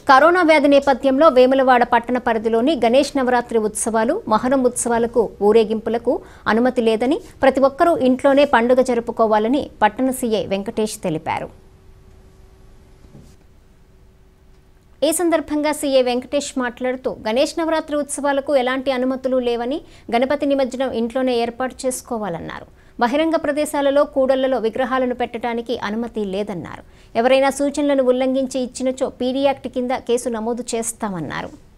corona వ్యాధి నేపథ్యంలో వేములవాడ పట్టణ పరిధిలోని గణేష్ నవరాత్రి ఉత్సవాలు మహరం ఉత్సవాలకు ఊరేగింపులకు అనుమతి లేదని ప్రతి ఒక్కరూ ఇంట్లోనే పండుగ జరుపుకోవాలని పట్టణ సీఐ వెంకటేష్ తెలిపారు ఈ సందర్భంగా సీఏ వెంకటేష్ మాట్లాడుతూ గణేష్ నవరాత్రి ఉత్సవాలకు ఎలాంటి అనుమతులు లేవని గణపతి నిమజ్జనం ఇంట్లోనే ఏర్పాటు చేసుకోవాలన్నారు బహిరంగ ప్రదేశాలలో కూడళ్లలో విగ్రహాలను పెట్టడానికి అనుమతి లేదన్నారు ఎవరైనా సూచనలను ఉల్లంఘించి ఇచ్చినచో పీడీ యాక్ట్ కింద కేసు నమోదు చేస్తామన్నారు